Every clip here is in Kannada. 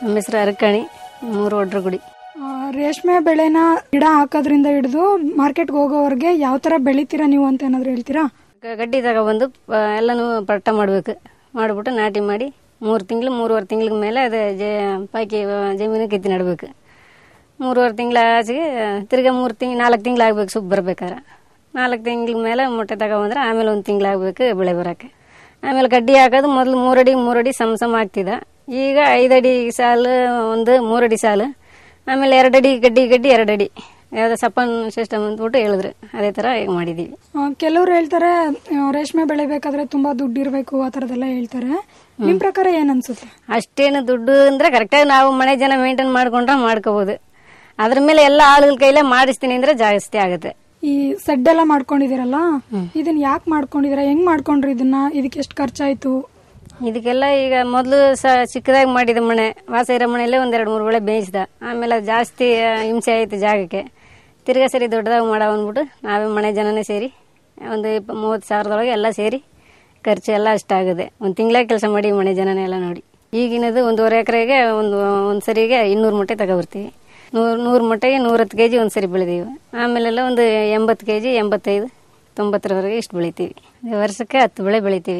ನಮ್ಮ ಹೆಸರು ಅರಕಣಿ ಮೂರು ಒಡ್ರಗುಡಿ ಆ, ರೇಷ್ಮೆ ಬೆಳೆನ ಗಿಡ ಹಾಕೋದ್ರಿಂದ ಹಿಡಿದು ಮಾರ್ಕೆಟ್ಗೆ ಹೋಗೋವರೆಗೆ ಯಾವ ತರ ಬೆಳಿತೀರಾ ನೀವು ಅಂತ ಏನಾದ್ರು ಹೇಳ್ತೀರಾ ಗ- ಗಡ್ಡಿ ತಗೊಬಂದು ಪ- ಎಲ್ಲನೂ ಪಟ್ಟ ಮಾಡಬೇಕು ಮಾಡಿಬಿಟ್ಟು ನಾಟಿ ಮಾಡಿ ಮೂರು ತಿಂಗಳು ಮೂರುವರೆ ತಿಂಗಳ ಮೇಲೆ ಅದು ಜ ಪಾಕಿ ಜಮೀನು ಕಿತ್ತಿ ನಡ್ಬೇಕು ಮೂರುವರೆ ತಿಂಗಳ ಆಚೆಗೆ ತಿರ್ಗಾ ಮೂರು ತಿಂಗ್ ನಾಲ್ಕು ತಿಂಗಳು ಆಗ್ಬೇಕು ಸುಬ್ಬ ಬರ್ಬೇಕಾರೆ ನಾಲ್ಕು ತಿಂಗಳ ಮೇಲೆ ಮೊಟ್ಟೆ ತಗೊಬಂದ್ರೆ ಆಮೇಲೆ ಒಂದು ತಿಂಗಳು ಆಗ್ಬೇಕು ಬೆಳೆ ಬರೋಕ್ಕೆ ಆಮೇಲೆ ಗಡ್ಡಿ ಹಾಕೋದು ಮೊದಲು ಮೂರಡಿ ಮೂರಡಿ ಸಮ ಸಮ ಆಗ್ತಿದ ಈಗ ಐದಡಿ ಸಾಲು ಒಂದು ಮೂರಡಿ ಸಾಲು ಆಮೇಲೆ ಎರಡಡಿ ಗಡ್ಡಿ ಗಡ್ಡಿ ಎರಡಡಿ ಯಾವುದೋ ಸಪನ್ ಸಿಸ್ಟಮ್ ಅಂದ್ಬಿಟ್ಟು ಹೇಳಿದ್ರು ಅದೇ ಥರ ಈಗ ಮಾಡಿದ್ದೀವಿ ಆ, ಕೆಲವ್ರು ಹೇಳ್ತಾರೆ ಆ, ರೇಷ್ಮೆ ಬೆಳಿಬೇಕಾದ್ರೆ ತುಂಬಾ ದುಡ್ಡು ಇರಬೇಕು ಆ ಥರದ್ದೆಲ್ಲ ಹೇಳ್ತಾರೆ ನಿಮ್ ಪ್ರಕಾರ ಏನ್ ಅನ್ಸುತ್ತೆ ಅಷ್ಟೇನು ದುಡ್ಡು ಅಂದ್ರೆ ಕರೆಕ್ಟಾಗಿ ನಾವು ಮನೆ ಜನ ಮೇಂಟೈನ್ ಮಾಡ್ಕೊಂಡ್ರೆ ಮಾಡ್ಕೋಬಹುದು ಅದ್ರ ಮೇಲೆ ಎಲ್ಲ ಆಳುಗಳ ಕೈಲೇ ಮಾಡಿಸ್ತೀನಿ ಅಂದ್ರೆ ಜಾಸ್ತಿ ಆಗುತ್ತೆ ಈ ಸೆಡ್ ಎಲ್ಲ ಮಾಡ್ಕೊಂಡಿದ್ದೀರಲ್ಲ ಇದನ್ನ ಯಾಕೆ ಮಾಡ್ಕೊಂಡಿದ್ದೀರಾ ಹೆಂಗ್ ಮಾಡ್ಕೊಂಡ್ರಿ ಇದನ್ನ ಇದಕ್ಕೆ ಎಷ್ಟು ಖರ್ಚಾಯ್ತು ಇದಕ್ಕೆಲ್ಲ ಈಗ ಮೊದಲು ಸ ಚಿಕ್ಕದಾಗಿ ಮಾಡಿದ ಮನೆ ವಾಸ ಇರೋ ಮನೆಯಲ್ಲೇ ಒಂದೆರಡು ಮೂರು ಬೆಳೆ ಬೇಯಿಸಿದ ಆಮೇಲೆ ಅದು ಜಾಸ್ತಿ ಆ, ಹಿಂಸೆ ಆಯ್ತು ಜಾಗಕ್ಕೆ ತಿರ್ಗಾ ಸರಿ ದೊಡ್ಡದಾಗಿ ಮಾಡೋ ಅಂದ್ಬಿಟ್ಟು ನಾವೇ ಮನೆ ಜನನೇ ಸೇರಿ ಒಂದು ಇಪ್ಪ ಮೂವತ್ತು ಸಾವಿರದೊಳಗೆ ಎಲ್ಲ ಸೇರಿ ಖರ್ಚು ಎಲ್ಲ ಅಷ್ಟಾಗಿದೆ ಒಂದು ತಿಂಗಳೇ ಕೆಲಸ ಮಾಡಿ ಮನೆ ಜನನೇ ಎಲ್ಲ ನೋಡಿ ಈಗಿನದು ಒಂದೂವರೆ ಎಕರೆಗೆ ಒಂದು ಒಂದು ಸರಿಗೆ ಇನ್ನೂರು ಮೊಟ್ಟೆ ತಗೊಬರ್ತೀವಿ ನೂರು ನೂರು ಮೊಟ್ಟೆಗೆ ನೂರತ್ತು ಕೆ ಜಿ ಒಂದು ಸರಿ ಬೆಳೆದೀವಿ ಆಮೇಲೆಲ್ಲ ಒಂದು ಎಂಬತ್ತು ಕೆ ಜಿ ಎಂಬತ್ತೈದು ತೊಂಬತ್ತರವರೆಗೆ ಇಷ್ಟು ಬೆಳಿತೀವಿ ವರ್ಷಕ್ಕೆ ಹತ್ತು ಬೆಳೆ ಬೆಳಿತೀವಿ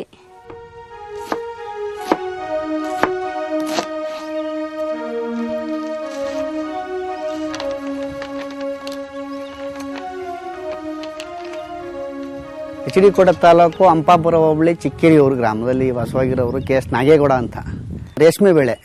ಎಚ್ ಡಿ ಕೋಟೆ ತಾಲೂಕು ಅಂಪಾಪುರ ಹೋಬಳಿ ಚಿಕ್ಕೇರಿಯೂರು ಗ್ರಾಮದಲ್ಲಿ ವಾಸವಾಗಿರೋರು ಕೆ ಎಸ್ ನಾಗೇಗೌಡ ಅಂತ ರೇಷ್ಮೆ ಬೆಳೆ